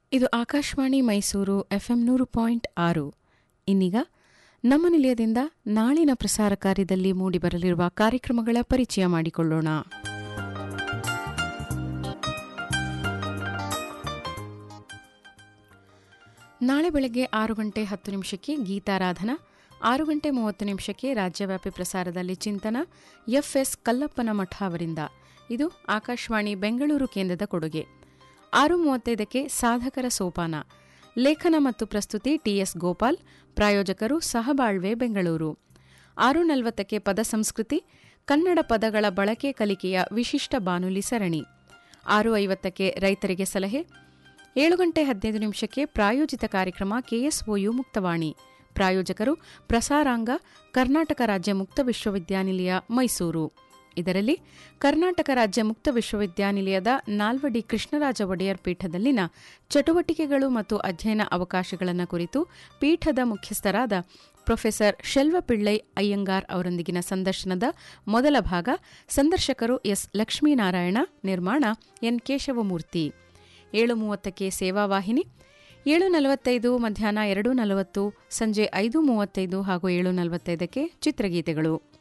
ಇದು ಆಕಾಶವಾಣಿ ಮೈಸೂರು ಎಫ್ಎಂ ನೂರು ಪಾಯಿಂಟ್ ಆರು ಇನ್ನೀಗ ನಮ್ಮ ನಿಲಯದಿಂದ ನಾಳಿನ ಪ್ರಸಾರ ಕಾರ್ಯದಲ್ಲಿ ಮೂಡಿಬರಲಿರುವ ಕಾರ್ಯಕ್ರಮಗಳ ಪರಿಚಯ ಮಾಡಿಕೊಳ್ಳೋಣ ನಾಳೆ ಬೆಳಗ್ಗೆ ಆರು ಗಂಟೆ ಹತ್ತು ನಿಮಿಷಕ್ಕೆ ಗೀತಾರಾಧನಾ ಆರು ಗಂಟೆ ಮೂವತ್ತು ನಿಮಿಷಕ್ಕೆ ರಾಜ್ಯವ್ಯಾಪಿ ಪ್ರಸಾರದಲ್ಲಿ ಚಿಂತನ ಎಫ್ಎಸ್ ಕಲ್ಲಪ್ಪನ ಮಠ ಅವರಿಂದ ಇದು ಆಕಾಶವಾಣಿ ಬೆಂಗಳೂರು ಕೇಂದ್ರದ ಕೊಡುಗೆ ಆರು ಮೂವತ್ತೈದಕ್ಕೆ ಸಾಧಕರ ಸೋಪಾನ ಲೇಖನ ಮತ್ತು ಪ್ರಸ್ತುತಿ ಟಿಎಸ್ ಗೋಪಾಲ್ ಪ್ರಾಯೋಜಕರು ಸಹಬಾಳ್ವೆ ಬೆಂಗಳೂರು ಆರು ನಲವತ್ತಕ್ಕೆ ಪದ ಸಂಸ್ಕೃತಿ ಕನ್ನಡ ಪದಗಳ ಬಳಕೆ ಕಲಿಕೆಯ ವಿಶಿಷ್ಟ ಬಾನುಲಿ ಸರಣಿ ಆರು ಐವತ್ತಕ್ಕೆ ರೈತರಿಗೆ ಸಲಹೆ ಏಳು ಗಂಟೆ ಹದಿನೈದು ನಿಮಿಷಕ್ಕೆ ಪ್ರಾಯೋಜಿತ ಕಾರ್ಯಕ್ರಮ ಕೆಎಸ್ಒಯು ಮುಕ್ತವಾಣಿ ಪ್ರಾಯೋಜಕರು ಪ್ರಸಾರಾಂಗ ಕರ್ನಾಟಕ ರಾಜ್ಯ ಮುಕ್ತ ವಿಶ್ವವಿದ್ಯಾನಿಲಯ ಮೈಸೂರು ಇದರಲ್ಲಿ ಕರ್ನಾಟಕ ರಾಜ್ಯ ಮುಕ್ತ ವಿಶ್ವವಿದ್ಯಾನಿಲಯದ ನಾಲ್ವಡಿ ಕೃಷ್ಣರಾಜ ಒಡೆಯರ್ ಪೀಠದಲ್ಲಿನ ಚಟುವಟಿಕೆಗಳು ಮತ್ತು ಅಧ್ಯಯನ ಅವಕಾಶಗಳನ್ನು ಕುರಿತು ಪೀಠದ ಮುಖ್ಯಸ್ಥರಾದ ಪ್ರೊಫೆಸರ್ ಶೆಲ್ವಪಿಳ್ಳೈ ಅಯ್ಯಂಗಾರ್ ಅವರೊಂದಿಗಿನ ಸಂದರ್ಶನದ ಮೊದಲ ಭಾಗ ಸಂದರ್ಶಕರು ಎಸ್ ಲಕ್ಷ್ಮೀನಾರಾಯಣ ನಿರ್ಮಾಣ ಎನ್ ಕೇಶವಮೂರ್ತಿ ಏಳು ಮೂವತ್ತಕ್ಕೆ ಸೇವಾವಾಹಿನಿ ಏಳು ನಲವತ್ತೈದು ಮಧ್ಯಾಹ್ನ ಎರಡು ನಲವತ್ತು ಸಂಜೆ ಐದು ಮೂವತ್ತೈದು ಹಾಗೂ ಏಳು ನಲವತ್ತೈದಕ್ಕೆ ಚಿತ್ರಗೀತೆಗಳು